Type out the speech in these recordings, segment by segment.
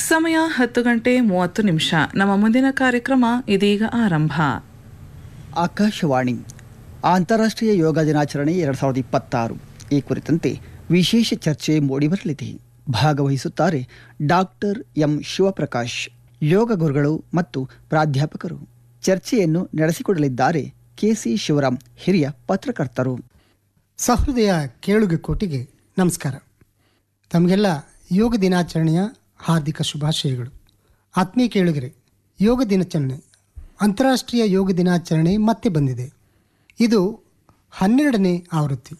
ಸಮಯ ಹತ್ತು ಗಂಟೆ ಮೂವತ್ತು ನಿಮಿಷ ನಮ್ಮ ಮುಂದಿನ ಕಾರ್ಯಕ್ರಮ ಇದೀಗ ಆರಂಭ ಆಕಾಶವಾಣಿ ಅಂತಾರಾಷ್ಟ್ರೀಯ ಯೋಗ ದಿನಾಚರಣೆ ಎರಡು ಸಾವಿರದ ಇಪ್ಪತ್ತಾರು ಈ ಕುರಿತಂತೆ ವಿಶೇಷ ಚರ್ಚೆ ಮೂಡಿಬರಲಿದೆ ಭಾಗವಹಿಸುತ್ತಾರೆ ಡಾಕ್ಟರ್ ಎಂ ಶಿವಪ್ರಕಾಶ್ ಯೋಗ ಗುರುಗಳು ಮತ್ತು ಪ್ರಾಧ್ಯಾಪಕರು ಚರ್ಚೆಯನ್ನು ನಡೆಸಿಕೊಡಲಿದ್ದಾರೆ ಕೆಸಿ ಶಿವರಾಮ್ ಹಿರಿಯ ಪತ್ರಕರ್ತರು ಸಹೃದಯ ಕೇಳುಗ ಕೋಟಿಗೆ ನಮಸ್ಕಾರ ತಮಗೆಲ್ಲ ಯೋಗ ದಿನಾಚರಣೆಯ ಹಾರ್ದಿಕ ಶುಭಾಶಯಗಳು ಆತ್ಮೀಯ ಕೇಳುಗರೆ ಯೋಗ ದಿನಾಚರಣೆ ಅಂತಾರಾಷ್ಟ್ರೀಯ ಯೋಗ ದಿನಾಚರಣೆ ಮತ್ತೆ ಬಂದಿದೆ ಇದು ಹನ್ನೆರಡನೇ ಆವೃತ್ತಿ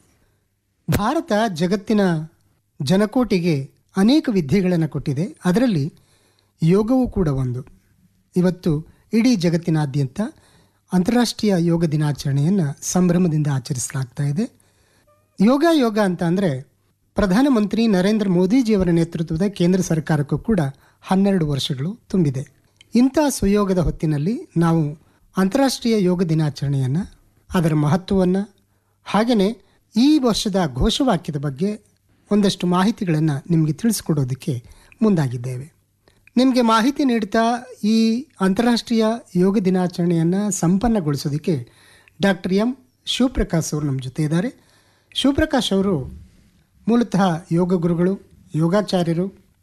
ಭಾರತ ಜಗತ್ತಿನ ಜನಕೋಟಿಗೆ ಅನೇಕ ವಿದ್ಯೆಗಳನ್ನು ಕೊಟ್ಟಿದೆ ಅದರಲ್ಲಿ ಯೋಗವೂ ಕೂಡ ಒಂದು ಇವತ್ತು ಇಡೀ ಜಗತ್ತಿನಾದ್ಯಂತ ಅಂತಾರಾಷ್ಟ್ರೀಯ ಯೋಗ ದಿನಾಚರಣೆಯನ್ನು ಸಂಭ್ರಮದಿಂದ ಆಚರಿಸಲಾಗ್ತಾ ಇದೆ ಯೋಗ ಯೋಗ ಅಂತ ಅಂದರೆ ಪ್ರಧಾನಮಂತ್ರಿ ನರೇಂದ್ರ ಮೋದಿಜಿಯವರ ನೇತೃತ್ವದ ಕೇಂದ್ರ ಸರ್ಕಾರಕ್ಕೂ ಕೂಡ ಹನ್ನೆರಡು ವರ್ಷಗಳು ತುಂಬಿದೆ ಇಂಥ ಸುಯೋಗದ ಹೊತ್ತಿನಲ್ಲಿ ನಾವು ಅಂತಾರಾಷ್ಟ್ರೀಯ ಯೋಗ ದಿನಾಚರಣೆಯನ್ನು ಅದರ ಮಹತ್ವವನ್ನು ಹಾಗೆಯೇ ಈ ವರ್ಷದ ಘೋಷವಾಕ್ಯದ ಬಗ್ಗೆ ಒಂದಷ್ಟು ಮಾಹಿತಿಗಳನ್ನು ನಿಮಗೆ ತಿಳಿಸ್ಕೊಡೋದಕ್ಕೆ ಮುಂದಾಗಿದ್ದೇವೆ ನಿಮಗೆ ಮಾಹಿತಿ ನೀಡ್ತಾ ಈ ಅಂತಾರಾಷ್ಟ್ರೀಯ ಯೋಗ ದಿನಾಚರಣೆಯನ್ನು ಸಂಪನ್ನಗೊಳಿಸೋದಕ್ಕೆ ಡಾಕ್ಟರ್ ಎಂ ಶಿವಪ್ರಕಾಶ್ ಅವರು ನಮ್ಮ ಜೊತೆ ಇದ್ದಾರೆ ಶಿವಪ್ರಕಾಶ್ ಅವರು ಮೂಲತಃ ಯೋಗ ಗುರುಗಳು ಯೋಗಾಚಾರ್ಯರು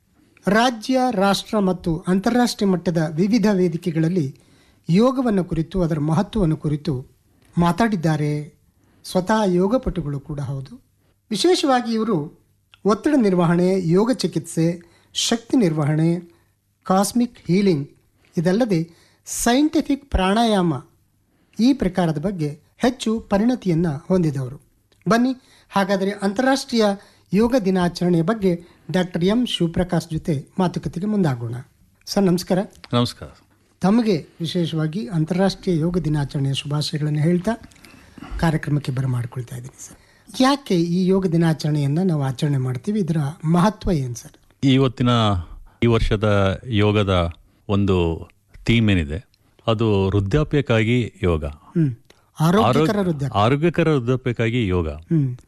ರಾಜ್ಯ ರಾಷ್ಟ್ರ ಮತ್ತು ಅಂತಾರಾಷ್ಟ್ರೀಯ ಮಟ್ಟದ ವಿವಿಧ ವೇದಿಕೆಗಳಲ್ಲಿ ಯೋಗವನ್ನು ಕುರಿತು ಅದರ ಮಹತ್ವವನ್ನು ಕುರಿತು ಮಾತಾಡಿದ್ದಾರೆ ಸ್ವತಃ ಯೋಗಪಟುಗಳು ಕೂಡ ಹೌದು ವಿಶೇಷವಾಗಿ ಇವರು ಒತ್ತಡ ನಿರ್ವಹಣೆ ಯೋಗ ಚಿಕಿತ್ಸೆ ಶಕ್ತಿ ನಿರ್ವಹಣೆ ಕಾಸ್ಮಿಕ್ ಹೀಲಿಂಗ್ ಇದಲ್ಲದೆ ಸೈಂಟಿಫಿಕ್ ಪ್ರಾಣಾಯಾಮ ಈ ಪ್ರಕಾರದ ಬಗ್ಗೆ ಹೆಚ್ಚು ಪರಿಣತಿಯನ್ನು ಹೊಂದಿದವರು ಬನ್ನಿ ಹಾಗಾದರೆ ಅಂತಾರಾಷ್ಟ್ರೀಯ ಯೋಗ ದಿನಾಚರಣೆಯ ಬಗ್ಗೆ ಡಾಕ್ಟರ್ ಎಂ ಶಿವಪ್ರಕಾಶ್ ಜೊತೆ ಮಾತುಕತೆಗೆ ಮುಂದಾಗೋಣ ಸರ್ ನಮಸ್ಕಾರ ನಮಸ್ಕಾರ ತಮಗೆ ವಿಶೇಷವಾಗಿ ಅಂತಾರಾಷ್ಟ್ರೀಯ ಯೋಗ ದಿನಾಚರಣೆಯ ಶುಭಾಶಯಗಳನ್ನು ಹೇಳ್ತಾ ಕಾರ್ಯಕ್ರಮಕ್ಕೆ ಬರಮಾಡ್ಕೊಳ್ತಾ ಇದ್ದೀನಿ ಸರ್ ಯಾಕೆ ಈ ಯೋಗ ದಿನಾಚರಣೆಯನ್ನು ನಾವು ಆಚರಣೆ ಮಾಡ್ತೀವಿ ಇದರ ಮಹತ್ವ ಏನು ಸರ್ ಇವತ್ತಿನ ಈ ವರ್ಷದ ಯೋಗದ ಒಂದು ಥೀಮ್ ಏನಿದೆ ಅದು ವೃದ್ಧಾಪ್ಯಕ್ಕಾಗಿ ಯೋಗ ಹ್ಮ್ ಆರೋಗ್ಯಕರ ವೃದ್ಧ ಆರೋಗ್ಯಕರ ವೃದ್ಧಾಪ್ಯಕ್ಕಾಗಿ ಯೋಗ ಹ್ಮ್